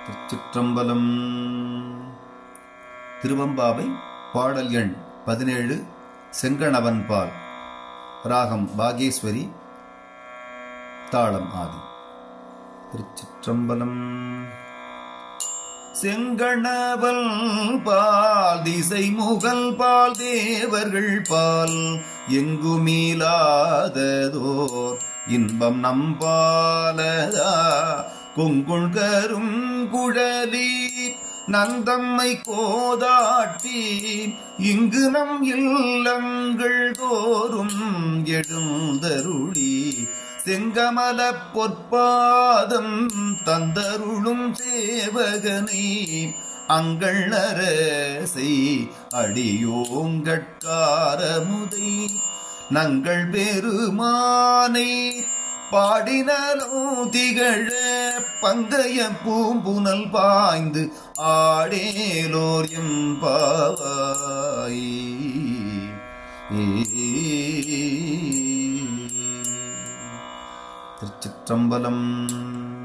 திருச்சிற்றம்பலம் திருவம்பாவை பாடல் எண் பதினேழு செங்கணவன் பால் ராகம் பாகேஸ்வரி தாளம் ஆதி திருச்சிற்றம்பலம் செங்கணவல் பால் திசை முகல் பால் தேவர்கள் பால் எங்குமீலாததோர் இன்பம் நம்பாலதா கொங்குள்கரும் குழலி நந்தம்மை கோதாட்டி இங்கு நம் இல்லங்கள் தோறும் எழுந்தருளி செங்கமல பொற்பாதம் தந்தருளும் சேவகனை அங்கள் அரசை அடியோங்கட்காரமுதை நங்கள் பெருமானை பாடினலோ திகழ பங்கைய பூம்புனல் பாய்ந்து ஆடேலோர் எம்பாவாய் திருச்சிற்றம்பலம்